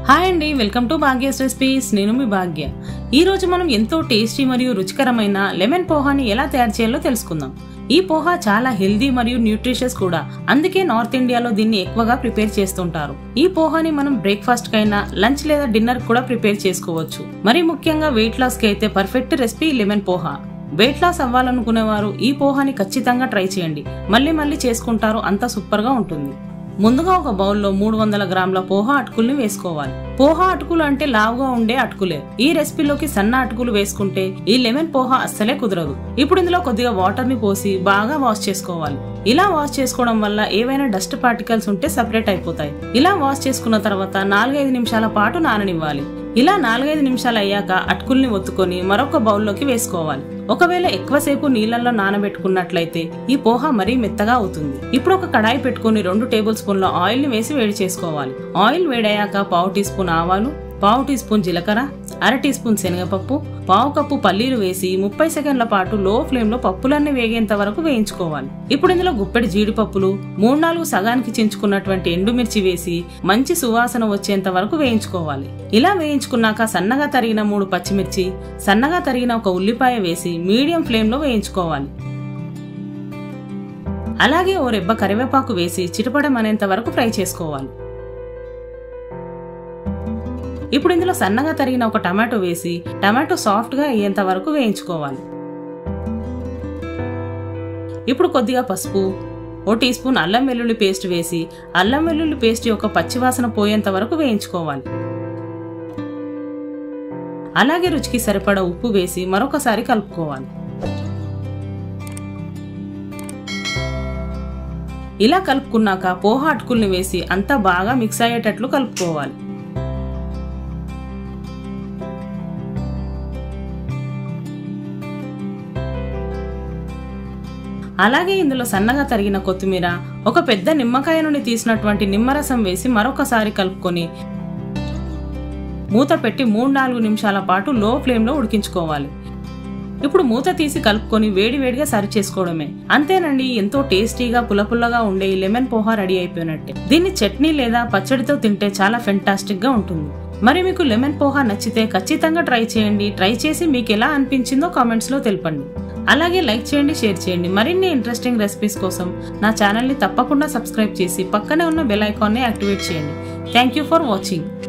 hi అండి welcome to Bhagya's recipes నేను మీ భాగ్య ఈ రోజు మనం ఎంతో టేస్టీ మరియు రుచికరమైన లెమన్ పోహాని ఎలా తయారు చేయాలో తెలుసుకుందాం ఈ పోహా చాలా హెల్దీ మరియు న్యూట్రిషియస్ కూడా అందుకే నార్త్ ఇండియాలో దీన్ని ఎక్కువగా ప్రిపేర్ చేస్తుంటారు ఈ పోహాని మనం బ్రేక్ఫాస్ట్ కైనా లంచ్ లేదా డిన్నర్ కూడా ప్రిపేర్ చేసుకోవచ్చు మరి ముఖ్యంగా వెయిట్ లాస్ కి అయితే perfect recipe lemon poha weight loss అవ్వాలనుకునేవారు ఈ పోహాని ఖచ్చితంగా ట్రై చేయండి మళ్ళీ మళ్ళీ చేసుకుంటారు అంత సూపర్ గా ఉంటుంది ముందుగా ఒక బౌల్లో మూడు వందల గ్రాముల పోహా అటుకుల్ని వేసుకోవాలి పోహా అటుకులు అంటే లావుగా ఉండే అటుకులే ఈ రెసిపీలోకి సన్న అటుకులు వేసుకుంటే ఈ లెమన్ పోహా అస్సలే కుదరదు ఇప్పుడు ఇందులో కొద్దిగా వాటర్ ని పోసి బాగా వాష్ చేసుకోవాలి ఇలా వాష్ చేసుకోవడం వల్ల ఏవైనా డస్ట్ పార్టికల్స్ ఉంటే సపరేట్ అయిపోతాయి ఇలా వాష్ చేసుకున్న తర్వాత నాలుగైదు నిమిషాల పాటు నాననివ్వాలి ఇలా నాలుగైదు నిమిషాలు అయ్యాక అటుకుల్ని ఒత్తుకొని మరొక బౌల్లోకి వేసుకోవాలి ఒకవేళ ఎక్కువసేపు నీళ్ళల్లో నానబెట్టుకున్నట్లయితే ఈ పోహా మరీ మెత్తగా అవుతుంది ఇప్పుడు ఒక కడాయి పెట్టుకుని రెండు టేబుల్ స్పూన్ల ఆయిల్ ని వేసి వేడి చేసుకోవాలి ఆయిల్ వేడయ్యాక పావు టీ స్పూన్ ఆవాలు పావు టీ స్పూన్ జీలకర్ర అర టీ స్పూన్ శనగపప్పు పావు కప్పు పల్లీలు వేసి ముప్పై సెకండ్ల పాటు లో ఫ్లేమ్ లో పప్పులన్నీ వేగేంత వరకు వేయించుకోవాలి ఇప్పుడు ఇందులో గుప్పెడి జీడిపప్పులు మూడు నాలుగు సగానికి చించుకున్నటువంటి ఎండుమిర్చి వేసి మంచి సువాసన వచ్చేంత వరకు వేయించుకోవాలి ఇలా వేయించుకున్నాక సన్నగా తరిగిన మూడు పచ్చిమిర్చి సన్నగా తరిగిన ఒక ఉల్లిపాయ వేసి మీడియం ఫ్లేమ్ లో వేయించుకోవాలి అలాగే ఓ రెబ్బ కరివేపాకు వేసి చిటపడమనేంత వరకు ఫ్రై చేసుకోవాలి ఇప్పుడు ఇందులో సన్నగా తరిగిన ఒక టమాటో వేసి టమాటో సాఫ్ట్ గా అయ్యేంత వరకు వేయించుకోవాలి ఇప్పుడు కొద్దిగా పసుపు ఓ టీ స్పూన్ అల్లం వెల్లుల్లి పేస్ట్ వేసి అల్లం వెల్లుల్లి పేస్ట్ యొక్క పచ్చివాసన పోయేంత వరకు వేయించుకోవాలి అలాగే రుచికి సరిపడా ఉప్పు వేసి మరొకసారి కలుపుకోవాలి ఇలా కలుపుకున్నాక పోహా అటుకుల్ని వేసి అంతా బాగా మిక్స్ అయ్యేటట్లు కలుపుకోవాలి అలాగే ఇందులో సన్నగా తరిగిన కొత్తిమీర ఒక పెద్ద నిమ్మకాయ నుండి తీసినటువంటి నిమ్మరసం వేసి మరొకసారి కలుపుకొని మూత పెట్టి మూడు నాలుగు నిమిషాల పాటు లో ఫ్లేమ్లో ఉడికించుకోవాలి ఇప్పుడు మూత తీసి కలుపుకొని వేడి వేడిగా సర్వ్ చేసుకోవడమే అంతేనండి ఎంతో టేస్టీగా పుల్లపుల్లగా ఉండే ఈ లెమన్ పోహా రెడీ అయిపోయినట్టే దీన్ని చట్నీ లేదా పచ్చడితో తింటే చాలా ఫెంటాస్టిక్ గా ఉంటుంది మరి మీకు లెమన్ పోహా నచ్చితే ఖచ్చితంగా ట్రై చేయండి ట్రై చేసి మీకు ఎలా అనిపించిందో కామెంట్స్ లో తెలపండి అలాగే లైక్ చేయండి షేర్ చేయండి మరిన్ని ఇంట్రెస్టింగ్ రెసిపీస్ కోసం నా ఛానల్ని తప్పకుండా సబ్స్క్రైబ్ చేసి పక్కనే ఉన్న బెల్ ఐకాన్ని యాక్టివేట్ చేయండి థ్యాంక్ యూ ఫర్ వాచింగ్